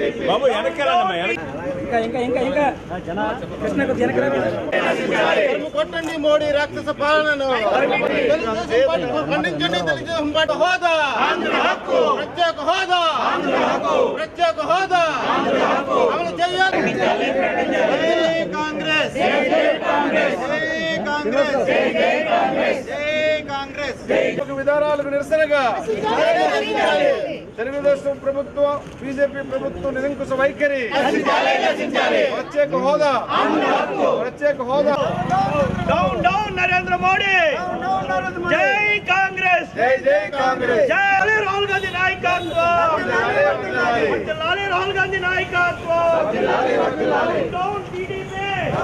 బాబు వెనక్కెళ్ళండి వెనక్కి ఇంకా ఇంకా ఇంకా ఇంకా కృష్ణ కొద్ది వెనక్కి రా. తరుము కొట్టండి మోడీ రాక్షస పాలనను తెలుగుదేశం పార్టీని ఖండించండి తెలుగుదేశం పార్టీ హోదా ప్రత్యేక హోదా ప్రత్యేక హోదా అమలు చేయాలి జై కాంగ్రెస్ జై కాంగ్రెస్ జై కాంగ్రెస్ విధానాలకు నిరసనగా తెలుగుదేశం ప్రభుత్వం బీజేపీ ప్రభుత్వం నిరంకుశ వైఖరి ప్రత్యేక హోదా ప్రత్యేక హోదా డౌన్ డౌన్ నరేంద్ర మోడీ జై కాంగ్రెస్ జై జై కాంగ్రెస్ జై రాహుల్ గాంధీ నాయకత్వం లాలి రాహుల్ గాంధీ నాయకత్వం డౌన్ టీడీపీ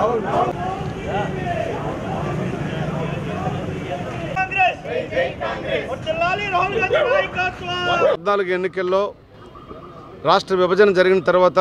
కాంగ్రెస్ లాలి రాహుల్ గాంధీ నాయకత్వం పద్నాలుగు ఎన్నికల్లో రాష్ట్ర విభజన జరిగిన తర్వాత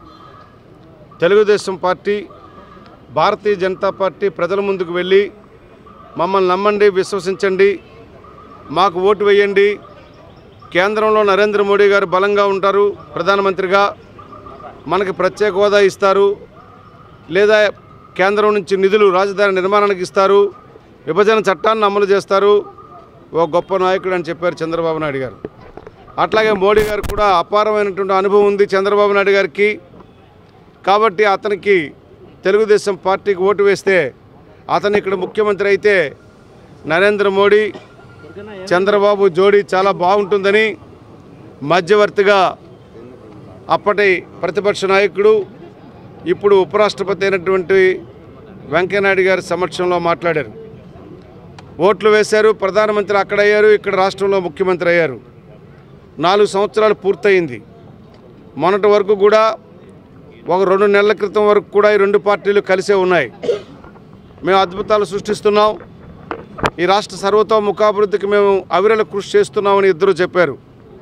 తెలుగుదేశం పార్టీ భారతీయ జనతా పార్టీ ప్రజల ముందుకు వెళ్ళి మమ్మల్ని నమ్మండి విశ్వసించండి మాకు ఓటు వేయండి కేంద్రంలో నరేంద్ర మోడీ గారు బలంగా ఉంటారు ప్రధానమంత్రిగా మనకి ప్రత్యేక హోదా ఇస్తారు లేదా కేంద్రం నుంచి నిధులు రాజధాని నిర్మాణానికి ఇస్తారు విభజన చట్టాన్ని అమలు చేస్తారు ఓ గొప్ప నాయకుడు అని చెప్పారు చంద్రబాబు నాయుడు గారు అట్లాగే మోడీ గారు కూడా అపారమైనటువంటి అనుభవం ఉంది చంద్రబాబు నాయుడు గారికి కాబట్టి అతనికి తెలుగుదేశం పార్టీకి ఓటు వేస్తే అతను ఇక్కడ ముఖ్యమంత్రి అయితే నరేంద్ర మోడీ చంద్రబాబు జోడీ చాలా బాగుంటుందని మధ్యవర్తిగా అప్పటి ప్రతిపక్ష నాయకుడు ఇప్పుడు ఉపరాష్ట్రపతి అయినటువంటి వెంకయ్యనాయుడు గారి సమక్షంలో మాట్లాడారు ఓట్లు వేశారు ప్రధానమంత్రి అక్కడ అయ్యారు ఇక్కడ రాష్ట్రంలో ముఖ్యమంత్రి అయ్యారు నాలుగు సంవత్సరాలు పూర్తయింది మొన్నటి వరకు కూడా ఒక రెండు నెలల క్రితం వరకు కూడా ఈ రెండు పార్టీలు కలిసే ఉన్నాయి మేము అద్భుతాలు సృష్టిస్తున్నాం ఈ రాష్ట్ర సర్వతోముఖాభివృద్ధికి మేము అవిరల కృషి చేస్తున్నామని ఇద్దరు చెప్పారు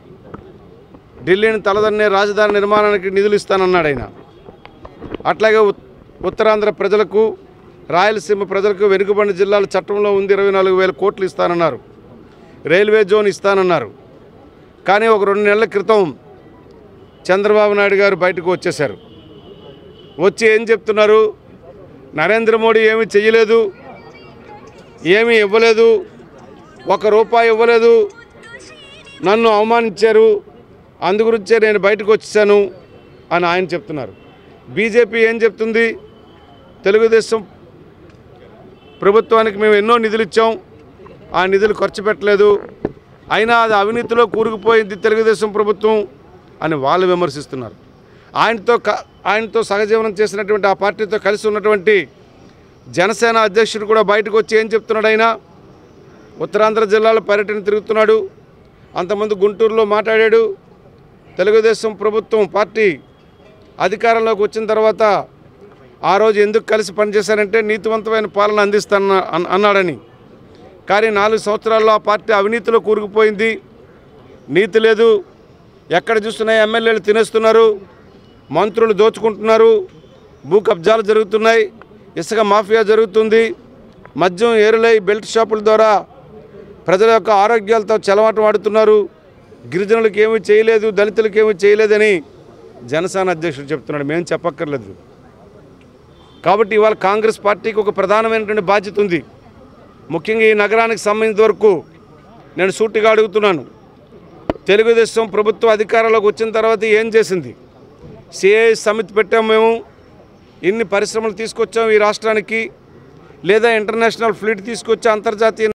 ఢిల్లీని తలదన్నే రాజధాని నిర్మాణానికి నిధులు ఇస్తానన్నాడు ఆయన అట్లాగే ఉత్- ఉత్తరాంధ్ర ప్రజలకు రాయలసీమ ప్రజలకు వెనుకబడిన జిల్లాల చట్టంలో ఉంది ఇరవై నాలుగు వేల కోట్లు ఇస్తానన్నారు రైల్వే జోన్ ఇస్తానన్నారు కానీ ఒక రెండు నెలల క్రితం చంద్రబాబు నాయుడు గారు బయటకు వచ్చేశారు వచ్చి ఏం చెప్తున్నారు నరేంద్ర మోడీ ఏమీ చెయ్యలేదు ఏమీ ఇవ్వలేదు ఒక రూపాయి ఇవ్వలేదు నన్ను అవమానించారు అందుగురించే నేను బయటకు వచ్చేసాను అని ఆయన చెప్తున్నారు బీజేపీ ఏం చెప్తుంది తెలుగుదేశం ప్రభుత్వానికి మేము ఎన్నో నిధులు ఇచ్చాం ఆ నిధులు ఖర్చు పెట్టలేదు అయినా అది అవినీతిలో కూరుకుపోయింది తెలుగుదేశం ప్రభుత్వం అని వాళ్ళు విమర్శిస్తున్నారు ఆయనతో క ఆయనతో సహజీవనం చేసినటువంటి ఆ పార్టీతో కలిసి ఉన్నటువంటి జనసేన అధ్యక్షుడు కూడా బయటకు వచ్చి ఏం చెప్తున్నాడు ఆయన ఉత్తరాంధ్ర జిల్లాలో పర్యటన తిరుగుతున్నాడు అంతకుముందు గుంటూరులో మాట్లాడాడు తెలుగుదేశం ప్రభుత్వం పార్టీ అధికారంలోకి వచ్చిన తర్వాత ఆ రోజు ఎందుకు కలిసి పనిచేశారంటే నీతివంతమైన పాలన అందిస్తాన అన్- అన్నాడని కానీ నాలుగు సంవత్సరాల్లో ఆ పార్టీ అవినీతిలో కూరుకుపోయింది నీతి లేదు ఎక్కడ చూస్తున్నా ఎమ్మెల్యేలు తినేస్తున్నారు మంత్రులు దోచుకుంటున్నారు భూ కబ్జాలు జరుగుతున్నాయి ఇసుక మాఫియా జరుగుతుంది మద్యం ఏరులై బెల్ట్ షాపుల ద్వారా ప్రజల యొక్క ఆరోగ్యాలతో చెలవాటం ఆడుతున్నారు గిరిజనులకు ఏమీ చేయలేదు దళితులకు ఏమీ చేయలేదని జనసేన అధ్యక్షుడు చెప్తున్నాడు మేము చెప్పక్కర్లేదు కాబట్టి ఇవాళ కాంగ్రెస్ పార్టీకి ఒక ప్రధానమైనటువంటి బాధ్యత ఉంది ముఖ్యంగా ఈ నగరానికి సంబంధించిన వరకు నేను సూటిగా అడుగుతున్నాను తెలుగుదేశం ప్రభుత్వం అధికారంలోకి వచ్చిన తర్వాత ఏం చేసింది సిఐ సమితి పెట్టాము మేము ఇన్ని పరిశ్రమలు తీసుకొచ్చాము ఈ రాష్ట్రానికి లేదా ఇంటర్నేషనల్ ఫ్లీట్ తీసుకొచ్చి అంతర్జాతీయ